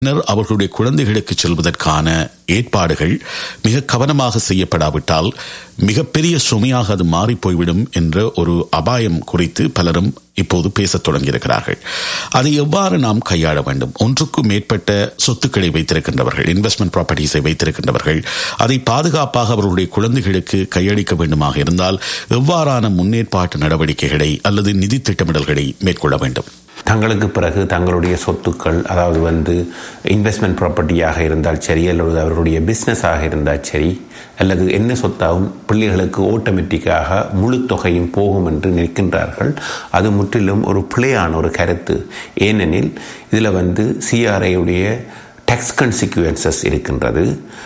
பின்னர் அவர்களுடைய குழந்தைகளுக்கு செல்வதற்கான ஏற்பாடுகள் மிக கவனமாக செய்யப்படாவிட்டால் மிகப்பெரிய சுமையாக அது மாறிப் போய்விடும் என்ற ஒரு அபாயம் குறித்து பலரும் இப்போது பேசத் தொடங்கியிருக்கிறார்கள் அதை எவ்வாறு நாம் கையாள வேண்டும் ஒன்றுக்கும் மேற்பட்ட சொத்துக்களை வைத்திருக்கின்றவர்கள் இன்வெஸ்ட்மெண்ட் ப்ராப்பர்ட்டிஸை வைத்திருக்கின்றவர்கள் அதை பாதுகாப்பாக அவர்களுடைய குழந்தைகளுக்கு கையளிக்க வேண்டுமாக இருந்தால் எவ்வாறான முன்னேற்பாட்டு நடவடிக்கைகளை அல்லது நிதி திட்டமிடல்களை மேற்கொள்ள வேண்டும் தங்களுக்கு பிறகு தங்களுடைய சொத்துக்கள் அதாவது வந்து இன்வெஸ்ட்மெண்ட் ப்ராப்பர்ட்டியாக இருந்தால் சரி அல்லது அவருடைய பிஸ்னஸாக இருந்தால் சரி அல்லது என்ன சொத்தாகவும் பிள்ளைகளுக்கு ஆட்டோமேட்டிக்காக முழு தொகையும் போகும் என்று நிற்கின்றார்கள் அது முற்றிலும் ஒரு பிழையான ஒரு கருத்து ஏனெனில் இதில் வந்து சிஆர்ஐயுடைய டேக்ஸ் கன்சிக்வன்சஸ் இருக்கின்றது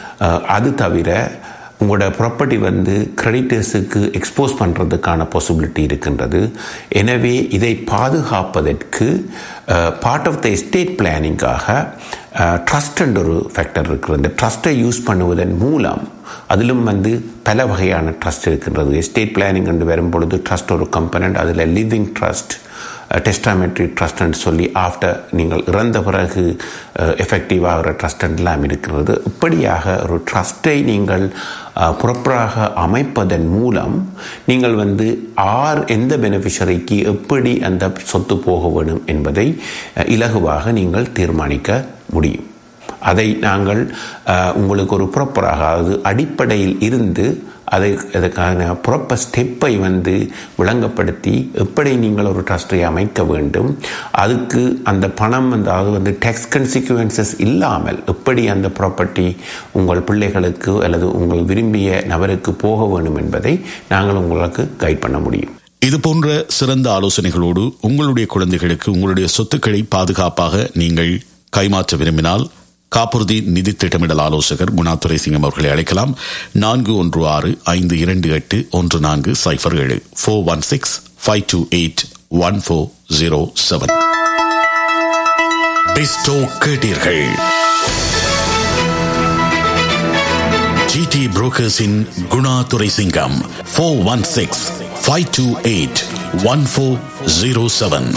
அது தவிர உங்களோட ப்ராப்பர்ட்டி வந்து கிரெடிட்டர்ஸுக்கு எக்ஸ்போஸ் பண்ணுறதுக்கான பாசிபிலிட்டி இருக்கின்றது எனவே இதை பாதுகாப்பதற்கு பார்ட் ஆஃப் த எஸ்டேட் பிளானிங்காக ட்ரஸ்ட் என்ற ஒரு ஃபேக்டர் இருக்கிறது இந்த ட்ரஸ்ட்டை யூஸ் பண்ணுவதன் மூலம் அதிலும் வந்து பல வகையான ட்ரஸ்ட் இருக்கின்றது எஸ்டேட் பிளானிங் என்று வரும்பொழுது ட்ரஸ்ட் ஒரு கம்பனண்ட் அதில் லிவிங் ட்ரஸ்ட் டெஸ்டாமெட்ரி ட்ரஸ்ட்னு சொல்லி ஆஃப்டர் நீங்கள் இறந்த பிறகு எஃபெக்டிவ் ஆகிற ட்ரஸ்ட்லாம் இருக்கிறது இப்படியாக ஒரு ட்ரஸ்ட்டை நீங்கள் ப்ராப்பராக அமைப்பதன் மூலம் நீங்கள் வந்து ஆர் எந்த பெனிஃபிஷரிக்கு எப்படி அந்த சொத்து போக வேணும் என்பதை இலகுவாக நீங்கள் தீர்மானிக்க முடியும் அதை நாங்கள் உங்களுக்கு ஒரு ப்ராப்பராக அதாவது அடிப்படையில் இருந்து அதை அதுக்கான ப்ராப்பர் ஸ்டெப்பை வந்து விளங்கப்படுத்தி எப்படி நீங்கள் ஒரு ட்ரஸ்ட்டை அமைக்க வேண்டும் அதுக்கு அந்த பணம் வந்து அது வந்து டேக்ஸ் கன்சிக்வன்சஸ் இல்லாமல் எப்படி அந்த ப்ராப்பர்ட்டி உங்கள் பிள்ளைகளுக்கு அல்லது உங்கள் விரும்பிய நபருக்கு போக வேண்டும் என்பதை நாங்கள் உங்களுக்கு கைட் பண்ண முடியும் இது போன்ற சிறந்த ஆலோசனைகளோடு உங்களுடைய குழந்தைகளுக்கு உங்களுடைய சொத்துக்களை பாதுகாப்பாக நீங்கள் கைமாற்ற விரும்பினால் காப்புறுதி நிதி திட்டமிடல் ஆலோசகர் குணாதுரை சிங்கம் அவர்களை அழைக்கலாம் நான்கு ஒன்று ஆறு ஐந்து இரண்டு எட்டு ஒன்று நான்கு சைஃபர் ஏழு four one six five two eight one four zero seven பிஸ்டோ கேட்டீர்கள் ஜிடி புரோக்கர்ஸின் குணாதுரை சிங்கம் four one six five two eight one four zero seven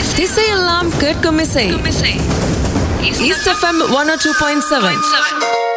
திசையெல்லாம் கேட்கும் இசை east FM one two point seven